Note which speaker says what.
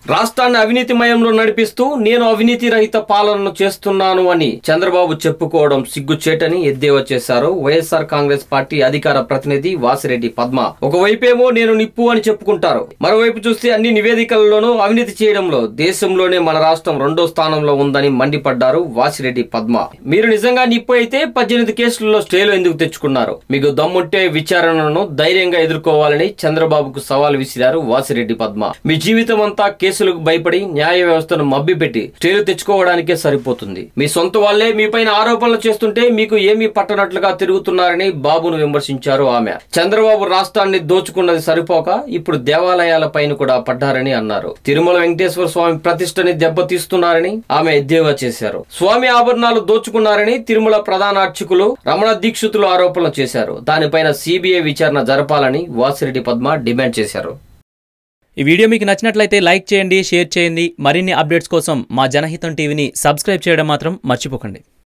Speaker 1: రాష్ట్రాన్ని అవినీతిమయంలో నడిపిస్తూ నేను అవినీతి రహిత పాలనను చేస్తున్నాను అని చంద్రబాబు చెప్పుకోవడం సిగ్గుచేటని ఎద్దేవా చేశారు వైఎస్ఆర్ కాంగ్రెస్ పార్టీ అధికార ప్రతినిధి వాసిరెడ్డి పద్మ ఒకవైపేమో నేను నిప్పు అని చెప్పుకుంటారు మరోవైపు చూస్తే అన్ని నివేదికలలోనూ అవినీతి చేయడంలో దేశంలోనే మన రాష్ట్రం రెండో స్థానంలో ఉందని మండిపడ్డారు వాసిరెడ్డి పద్మ మీరు నిజంగా నిప్పు అయితే పద్దెనిమిది కేసులలో స్టేలు ఎందుకు తెచ్చుకున్నారు మీకు దమ్ముంటే విచారణను ధైర్యంగా ఎదుర్కోవాలని చంద్రబాబుకు సవాల్ విసిరారు వాసిరెడ్డి పద్మ మీ జీవితం అంతా కేసులకు భయపడి న్యాయ వ్యవస్థను మభ్యపెట్టి స్టేలు తెచ్చుకోవడానికే సరిపోతుంది మీ సొంత వాళ్లే మీపైన ఆరోపణలు చేస్తుంటే మీకు ఏమీ పట్టనట్లుగా తిరుగుతున్నారని బాబును విమర్శించారు ఆమె చంద్రబాబు రాష్ట్రాన్ని దోచుకున్నది సరిపోక ఇప్పుడు దేవాలయాల పైన కూడా పడ్డారని అన్నారు తిరుమల వెంకటేశ్వర స్వామి ప్రతిష్టని దెబ్బతీస్తున్నారని ఆమె ఎద్దేవా చేశారు స్వామి ఆభరణాలు దోచుకున్నారని తిరుమల ప్రధాన అర్చకులు రమణ దీక్షితులు ఆరోపణలు చేశారు దానిపైన సిబిఐ విచారణ జరపాలని వాసిరెడ్డి పద్మ డిమాండ్ చేశారు
Speaker 2: ఈ వీడియో మీకు నచ్చినట్లయితే లైక్ చేయండి షేర్ చేయండి మరిన్ని అప్డేట్స్ కోసం మా జనహితం టీవీని సబ్స్క్రైబ్ చేయడం మాత్రం మర్చిపోకండి